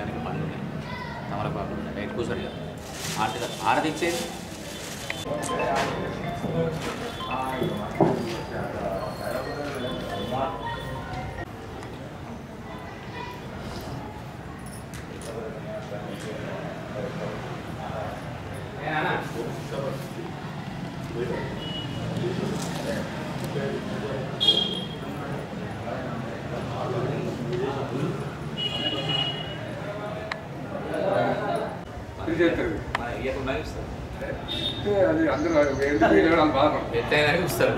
చేయడానికి పనులు ఉన్నాయి తమలపాకు ఉన్నాయి బయట కూర్చోరు కదా ఆరతి ఆరతి ఇచ్చేది ఇది చేస్తారు ఇవ్వకుండా ఇస్తారు అంటే అది అందరూ ఎందుకు వీళ్ళు బాధపడతారు ఎత్తైనా ఇస్తారు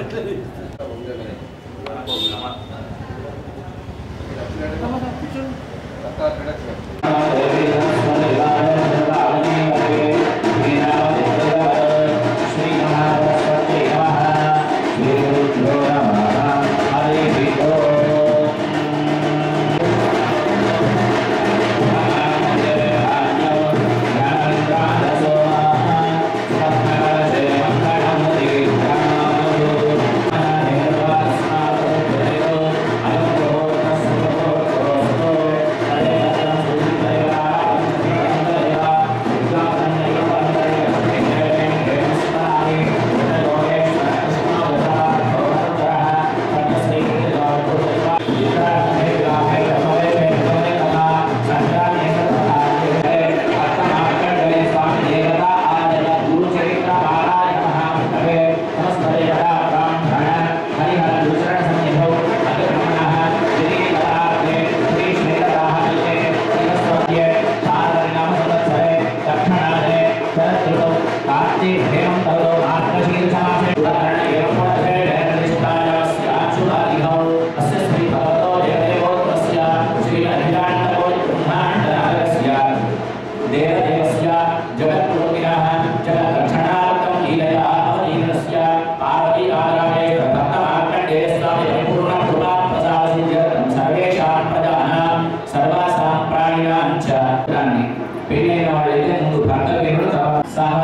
देवदेवस्य जगत्पुरोहितः जगद्रक्षणार्थं लीलया अवनीतस्य पार्वती आराये भक्तमार्कण्डे स्वामि परिपूर्णं कृपाप्रसादित्यर्थं सर्वेषां प्रजानां सर्वासां प्राणिनां च దాన్ని పెళ్ళైన వాళ్ళైతే ముందు భర్త పేరు సహ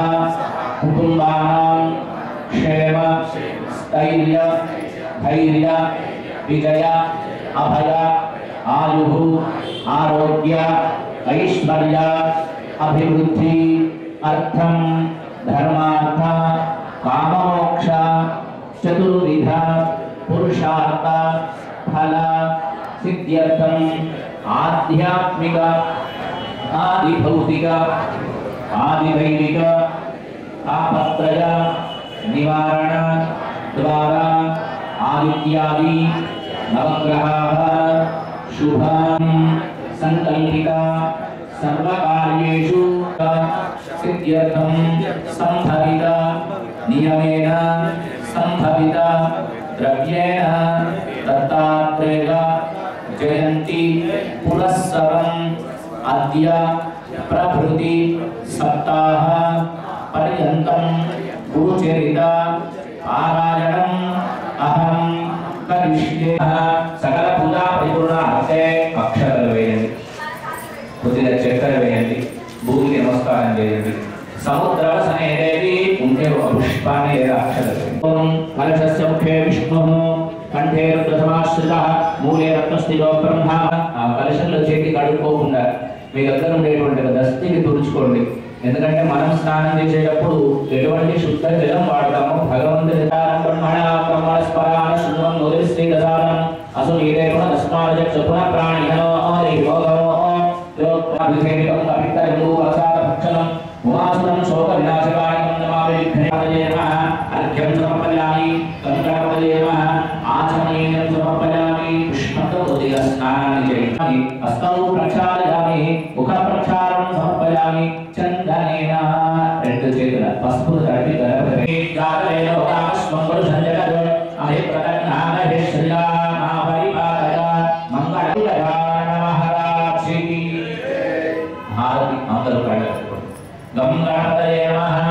కుటుంబానాం క్షేమ స్థైర్య ధైర్య విజయ అభయ ఆయు ఆరోగ్య ఐశ్వర్య అభివృద్ధి అర్థం ధర్మార్థ కామమోక్ష చతుర్విధ పురుషార్థ ఫల సిద్ధ్యర్థం ఆధ్యాత్మిక ఆది భౌతిక ఆది వైదిక తాపత్రయ నివారణ ద్వారా ఆదిత్యాది నవగ్రహాः శుభం సంకల్పిత సర్వకార్యేషు సిద్ధ్యర్థం సంభవిత నియమేన సంభవిత ద్రవ్యేణ దత్తాత్రేయ జయంతి పురస్సరం అద్య ప్రభృతి సప్తాహ పర్యంతం గురుచరిత పారాయణం అహం కరిష్యే సకల పూజా పరిపూర్ణార్థే అక్షరాలు వేయండి కొద్దిగా చక్కెర వేయండి భూమికి నమస్కారం చేయండి సముద్రవసనే దేవి ఉంటే ఒక పుష్పాన్ని లేదా అక్షరాలు వేయండి. ఓం కలశస్య ముఖే విష్ణు కంఠే రుద్రసమాశ్రిత మూలే రత్నస్థితో బ్రహ్మ ఆ కలశంలో చేతి కడుక్కోకుండా మీ దగ్గర ఉండేటువంటి ఒక దస్తిని తుడుచుకోండి ఎందుకంటే మనం స్నానం చేసేటప్పుడు ఎటువంటి శుద్ధ జలం వాడతాము భగవంతుడి బ్రహ్మణ శుద్ధం నోదిరి శ్రీ దశానం అసు నీరే గుణ తస్మాద చపున ప్రాణినో హరి భోగమో యోగం కవితరు ప్రసాద భక్షణం ఉమాసురం శోక వినాశకాయకం నమామి విఘ్నపదయే నమః అర్ఘ్యం సమర్పయామి కంకణపదయే నమః ఆచమనీయం సమర్పయామి పుష్పంతో ఉదయ స్నానాన్ని చేయాలి హస్తౌ ప్రక్షాళయామి ముఖ ప్రక్షాళనం సమర్పయామి చందనేన రెండు చేతుల పసుపు తడిపి గణపతి జాతరేలో కామస్వం పురుషం జగత్ అదే ప్రతజ్ఞానహే శ్రీరామ పరిపాలయ మంగళ మహారాజీ హారతి అందరూ కళ్ళకు గం గణపతయే నమః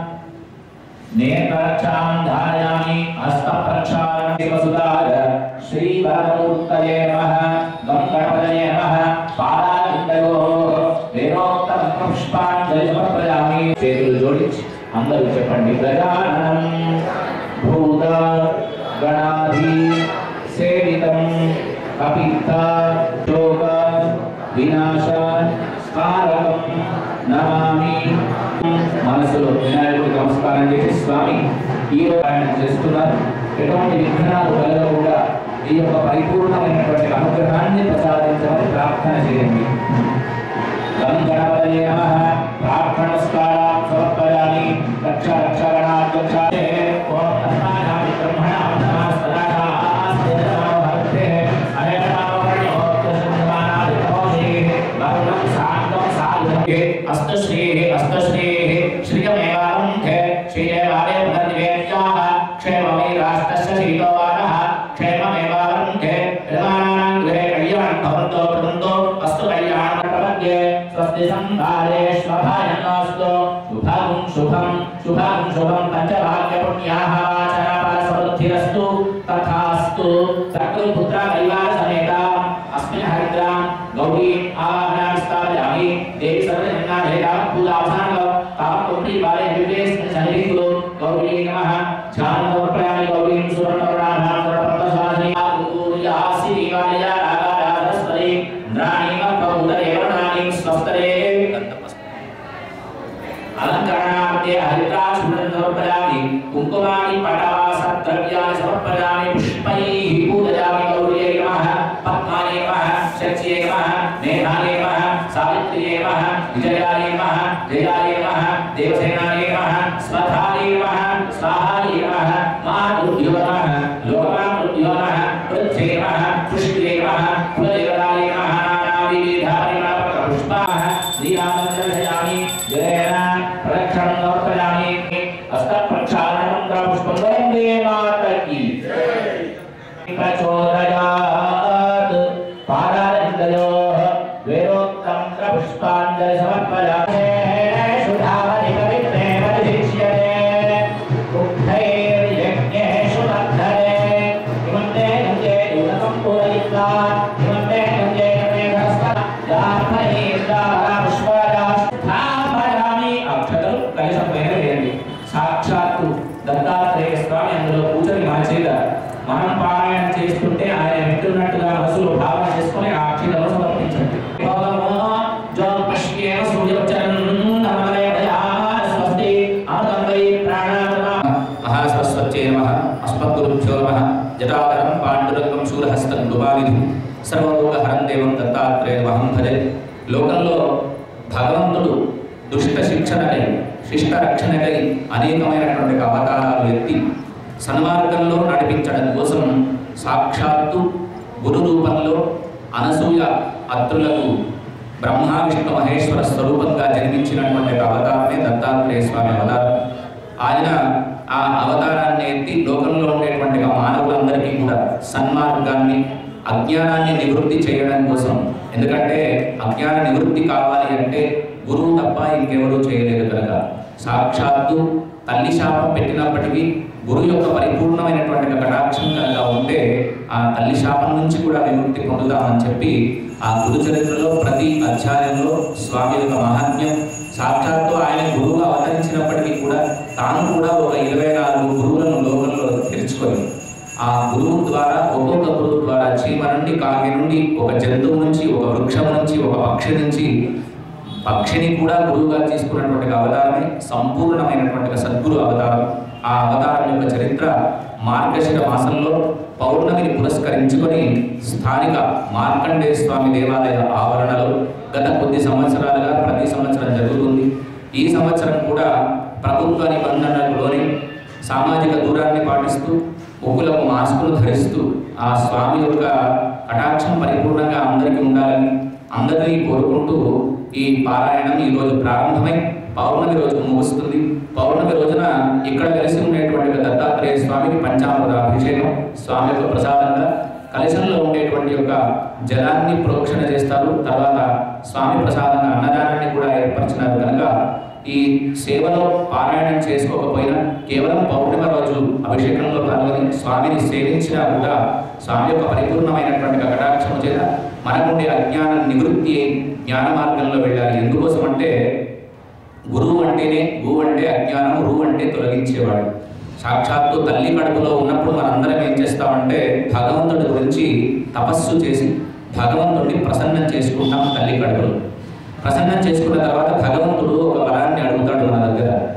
నేత్రక్షాం ధారయామి హస్తప్రక్షాళనం శివసుతాయ శ్రీవరమూర్తయే నమః గం గణపతయే నమః పాదాలిందయో వేరోక్తం పుష్పాంజలి సమర్పయామి చేతులు జోడించి అందరూ చెప్పండి ప్రజానం భూత గణాధి సేవితం కపిత్త శోక వినాశ ఈ రోజు ఆయన చేస్తున్నారు ఎటువంటి విఘ్నాలు కలగకుండా ఈ యొక్క పరిపూర్ణమైనటువంటి అనుగ్రహాన్ని ప్రసాదించమని ప్రార్థన చేయండి గం గణపతయే నమః ప్రార్థనస్కారాం సమర్పయామి రక్ష రక్ష గణాధ్యక్షాయ ఓం తస్మాదామి బ్రహ్మణాం నమః సదాశాస్తే నమో భగవతే హరే నమో వర్ణోత్తరసంధానాది నమోదే వరుణం శాంతం సాధుకే అస్తశ్రీః అస్తశ్రీః శ్రియమేవాంధే శ్రీయేవాదే పునర్నివేద్యాః క్షేమమే రాష్ట్రస్య శీతోవానः క్షేమమేవాంధే యజమానానాం గృహే కళ్యాణం భవంతో భవంతో అస్తు కళ్యాణం ప్రపద్యే స్వస్తి సంహారేష్వభాయనాస్తు శుభం శుభం శుభం శుభం పంచభాగ్య పుణ్యాః వాచన ఫల సమృద్ధిరస్తు తథాస్తు సకృపుత్ర పరివార సమేత అస్మిన్ హరిద్రాం గౌరీ ఆవాహనామి స్థాపయామి దేవి సర్వజనాధేయ పూజావసానంలో తాపకుడి వారే వివేస్ సన్నిధిలో గౌరీ నమః ధ్యానం సమర్పయామి గౌరీం సువర్ణవర్ణాభాం సర్వపంతశాసిని ఆసి దీవాయ రాగారాధస్వరి ఇంద్రాణి కౌదరేవనాని స్వస్తరే అలంకరణార్థే హరిద్రాక్షుణ్ణి సమర్పయామి కుంకుమాని పటవాస ద్రవ్యాన్ని సమర్పయామి పుష్పైః పూజయామి గౌర్యై నమః పద్మాయై నమః శక్త్యై నమః మేధాయై నమః సావిత్ర్యై నమః విజయాయ నమః జయాయ నమః దేవసేనాయ నమః స్వధాయ నమః స్వాహాయ నమః మాతృభ్యో నమః లోకమాతృభ్యో నమః పృథ్వై నమః పుష్ట్యై నమః కులదేవతాయ నమః నానావిధ పరిమళపత్ర పుష్పాः శ్రీరామచంద్రయామి జయేన ప్రదక్షిణం సమర్పయామి హస్తప్రక్షాళనం పుష్పం వందే మాతకి ప్రచోదయాత్ పాదారవిందయోః వేదోక్తం పుష్పాంజలి సమర్పయామి సుధావని పవిత్రే పరిశిష్యతే ఉద్ధైర్యజ్ఞేషు వర్ధనే ఇమంతే గంగే దూరకం పూరయిత్వా ఇమంతే గంగే మేఘస్త యాత్మనీర్దారా పుష్పాయామి అక్షతలు కలిసి పైన వేయండి సాక్షాత్తు దత్తాత్రేయ స్వామి అందులో కూర్చొని మన చేత మనం పారాయణ చేస్తుంటే ఆయన వింటున్నట్టుగా మనసులో భావన చేసుకొని ఆ అక్షతలు సమర్పించండి భగవో జో పశ్యేమ సూర్యవచనం స్వస్తి అమృతం వై ప్రాణాత్మ మహాసరస్వత్యై నమః అస్మద్గురుభ్యో నమః జటాధరం పాండురంగం శూరహస్తం దుబానిధి సర్వలోకహరం దేవం దత్తాత్రేయమహం భజే లోకంలో భగవంతుడు దుష్ట శిక్షణకై శిష్ట రక్షణకై అనేకమైనటువంటి అవతారాలు ఎత్తి సన్మార్గంలో నడిపించడం కోసం సాక్షాత్తు గురు రూపంలో అనసూయ అత్రులకు బ్రహ్మ విష్ణు మహేశ్వర స్వరూపంగా జన్మించినటువంటి ఒక అవతారమే దత్తాత్రేయ స్వామి అవతారం ఆయన ఆ అవతారాన్ని ఎత్తి లోకంలో ఉండేటువంటి ఆ మానవులందరికీ కూడా సన్మార్గాన్ని అజ్ఞానాన్ని నివృత్తి చేయడం కోసం ఎందుకంటే అజ్ఞాన నివృత్తి కావాలి అంటే గురువు తప్ప ఇంకెవరూ చేయలేదు కనుక సాక్షాత్తు తల్లి శాపం పెట్టినప్పటికీ గురువు యొక్క పరిపూర్ణమైనటువంటి ఒక కటాక్షం కనుక ఉంటే ఆ తల్లి శాపం నుంచి కూడా విముక్తి పొందుదామని చెప్పి ఆ గురు చరిత్రలో ప్రతి అధ్యాయంలో స్వామి యొక్క మహాత్మ్యం సాక్షాత్తు ఆయన గురువుగా అవతరించినప్పటికీ కూడా తాను కూడా ఒక ఇరవై నాలుగు గురువులను లోకంలో తెరుచుకొని ఆ గురువు ద్వారా ఒక్కొక్క గురువు ద్వారా చీమ నుండి కాకి నుండి ఒక జంతువు నుంచి ఒక వృక్షం నుంచి ఒక పక్షి నుంచి పక్షిని కూడా గురువుగా తీసుకున్నటువంటి అవతారమే సంపూర్ణమైనటువంటి ఒక సద్గురు అవతారం ఆ అవతారం యొక్క చరిత్ర మార్గశిర మాసంలో పౌర్ణమిని పురస్కరించుకొని స్థానిక మార్కండేయ స్వామి దేవాలయ ఆవరణలో గత కొద్ది సంవత్సరాలుగా ప్రతి సంవత్సరం జరుగుతుంది ఈ సంవత్సరం కూడా ప్రభుత్వ నిబంధనలలోని సామాజిక దూరాన్ని పాటిస్తూ ముగ్గులకు మాస్కులు ధరిస్తూ ఆ స్వామి యొక్క కటాక్షం పరిపూర్ణంగా అందరికీ ఉండాలని అందరినీ కోరుకుంటూ ఈ పారాయణం ఈ రోజు ప్రారంభమై పౌర్ణమి రోజు ముగుస్తుంది పౌర్ణమి రోజున ఇక్కడ కలిసి ఉండేటువంటి ఒక దత్తాత్రేయ స్వామికి పంచామృత అభిషేకం స్వామి యొక్క ప్రసాదంగా కలశంలో ఉండేటువంటి యొక్క జలాన్ని ప్రోక్షణ చేస్తారు తర్వాత స్వామి ప్రసాదంగా అన్నదానాన్ని కూడా ఏర్పరిచినారు కనుక ఈ సేవలో పారాయణం చేసుకోకపోయినా కేవలం పౌర్ణిమ రోజు అభిషేకంలో పాల్గొని స్వామిని సేవించినా కూడా స్వామి యొక్క పరిపూర్ణమైనటువంటి కటాక్షము చేత మనకుండే అజ్ఞాన నివృత్తి అయి జ్ఞాన మార్గంలో వెళ్ళాలి ఎందుకోసం అంటే గురువు అంటేనే గు అంటే అజ్ఞానం రు అంటే తొలగించేవాడు సాక్షాత్తు తల్లి కడుపులో ఉన్నప్పుడు మనందరం ఏం చేస్తామంటే భగవంతుడి గురించి తపస్సు చేసి భగవంతుడిని ప్రసన్నం చేసుకుంటాం తల్లి కడుపులో ప్రసన్నం చేసుకున్న తర్వాత భగవంతుడు ఒక వరాన్ని అడుగుతాడు మన దగ్గర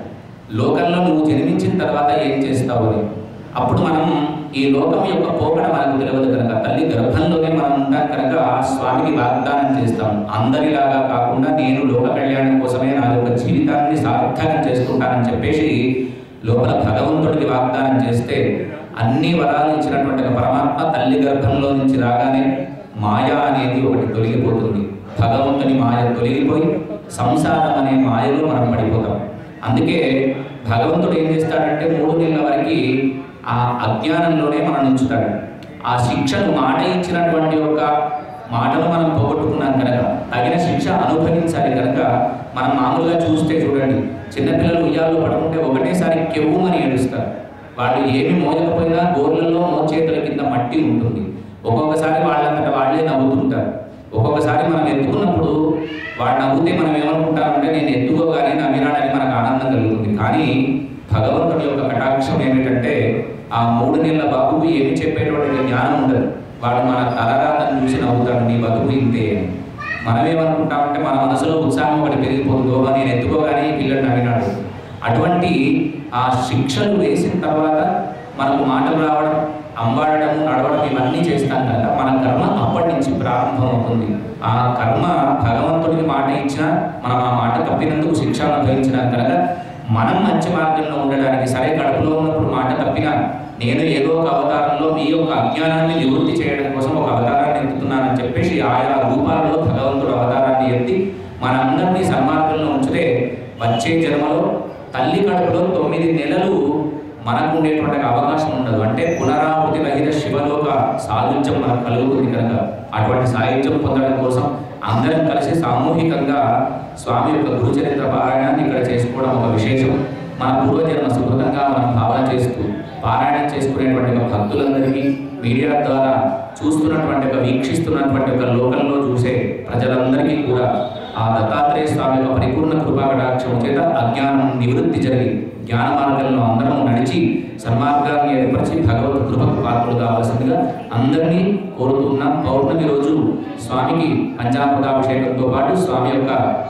లోకంలో నువ్వు జన్మించిన తర్వాత ఏం చేస్తావు అని అప్పుడు మనం ఈ లోకం యొక్క పోకడ మనకు తెలియదు కనుక తల్లి గర్భంలోనే మనం ఉంటాం కనుక స్వామికి వాగ్దానం చేస్తాం అందరిలాగా కాకుండా నేను లోక కళ్యాణం కోసమే నా యొక్క జీవితాన్ని సార్థకం చేసుకుంటానని చెప్పేసి లోపల భగవంతుడికి వాగ్దానం చేస్తే అన్ని వరాలు ఇచ్చినటువంటి ఒక పరమాత్మ తల్లి గర్భంలో నుంచి రాగానే మాయ అనేది ఒకటి తొలగిపోతుంది భగవంతుని మాయ తొలగిపోయి సంసారం అనే మాయలో మనం పడిపోతాం అందుకే భగవంతుడు ఏం చేస్తాడంటే మూడు నెలల వరకు ఆ అజ్ఞానంలోనే మనం ఉంచుతాడు ఆ శిక్షను మాట ఇచ్చినటువంటి ఒక మాటను మనం పోగొట్టుకున్నాం కనుక తగిన శిక్ష అనుభవించాలి కనుక మనం మామూలుగా చూస్తే చూడండి చిన్నపిల్లలు ఉయ్యాల్లో పడుకుంటే ఒకటేసారి కెవ్వుమని ఏడుస్తారు వాళ్ళు ఏమి మోయకపోయినా గోర్లలో మోచేతుల కింద మట్టి ఉంటుంది ఒక్కొక్కసారి వాళ్ళంతట వాళ్ళే నవ్వుతుంటారు ఒక్కొక్కసారి మనం ఎత్తుకున్నప్పుడు వాడు నవ్వుతే మనం ఏమనుకుంటామంటే నేను ఎత్తుకోగానే నవ్వినాడని మనకు ఆనందం కలుగుతుంది కానీ భగవంతుడి యొక్క కటాక్షం ఏమిటంటే ఆ మూడు నెలల బాబుకు ఏమి చెప్పేటువంటి జ్ఞానం ఉండదు వాడు మన తలరాతను చూసి నవ్వుతాడు నీ బతుకు ఇంతే అని మనం ఏమనుకుంటామంటే మన మనసులో ఉత్సాహం ఒకటి పెరిగిపోతుందో నేను ఎత్తుకోగానే ఈ పిల్లడు నవ్వినాడు అటువంటి ఆ శిక్షలు వేసిన తర్వాత మనకు మాటలు రావడం అంబాడడం నడవడం ఇవన్నీ చేస్తాం కదా మన కర్మ అప్పటి నుంచి ప్రారంభం అవుతుంది ఆ కర్మ భగవంతుడికి మాట ఇచ్చినా మనం ఆ మాట తప్పినందుకు శిక్ష అనుభవించడం కనుక మనం మంచి మార్గంలో ఉండడానికి సరే కడుపులో ఉన్నప్పుడు మాట తప్పినా నేను ఏదో ఒక అవతారంలో మీ యొక్క అజ్ఞానాన్ని నివృత్తి చేయడం కోసం ఒక అవతారాన్ని ఎత్తుతున్నానని చెప్పేసి ఆయా రూపాలలో భగవంతుడు అవతారాన్ని ఎత్తి మనందరినీ సన్మార్గంలో ఉంచితే వచ్చే జన్మలో తల్లి కడుపులో తొమ్మిది నెలలు మనకు ఉండేటువంటి అవకాశం ఉండదు అంటే పునరావృతి రహిత శివలోక సాయుధ్యం మనకు కలుగుతుంది కనుక అటువంటి సాయుధ్యం పొందడం కోసం అందరం కలిసి సామూహికంగా స్వామి యొక్క గురుచరిత్ర పారాయణాన్ని ఇక్కడ చేసుకోవడం ఒక విశేషం మన పూర్వజన్మ సుకృతంగా మనం భావన చేస్తూ పారాయణం చేసుకునేటువంటి ఒక భక్తులందరికీ మీడియా ద్వారా చూస్తున్నటువంటి ఒక వీక్షిస్తున్నటువంటి ఒక లోకంలో చూసే ప్రజలందరికీ కూడా ఆ దత్తాత్రేయ స్వామి యొక్క పరిపూర్ణ కృపా కటాక్షం చేత అజ్ఞానం నివృత్తి జరిగి జ్ఞాన మార్గంలో అందరం నడిచి సన్మార్గాన్ని ఏర్పరిచి భగవత్ కృపకు పాత్రలు కావాల్సిందిగా అందరినీ కోరుతున్న పౌర్ణమి రోజు స్వామికి పంచామృతాభిషేకంతో పాటు స్వామి యొక్క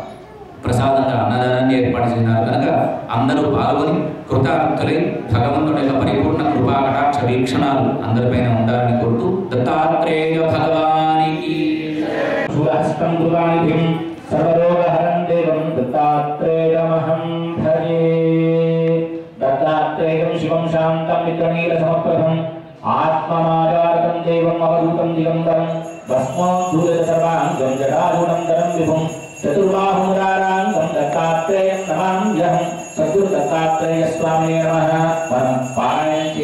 ప్రసాదంగా అన్నదానాన్ని ఏర్పాటు చేసినారు కనుక అందరూ పాల్గొని కృతార్థులై భగవంతుడి యొక్క పరిపూర్ణ కృపా కటాక్ష వీక్షణాలు అందరిపైన ఉండాలని కోరుతూ దత్తాత్రేయ భగవానికి శూలహస్తం దుర్వానిధిం సర్వరోగహరం దేవం దత్తాత్రేయమహం భజే దత్తాత్రేయం శివం శాంతం మిత్రనీల సమప్రభం ఆత్మమాజారకం దేవం అవధూతం దిగంబరం భస్మోద్ధూత సర్వాంగం జటాధూనందరం విభుం చతుర్బాహుముదారాంగం దత్తాత్రేయం నమామ్యహం సద్గురు దత్తాత్రేయ స్వామి నమః మనం పారాయణ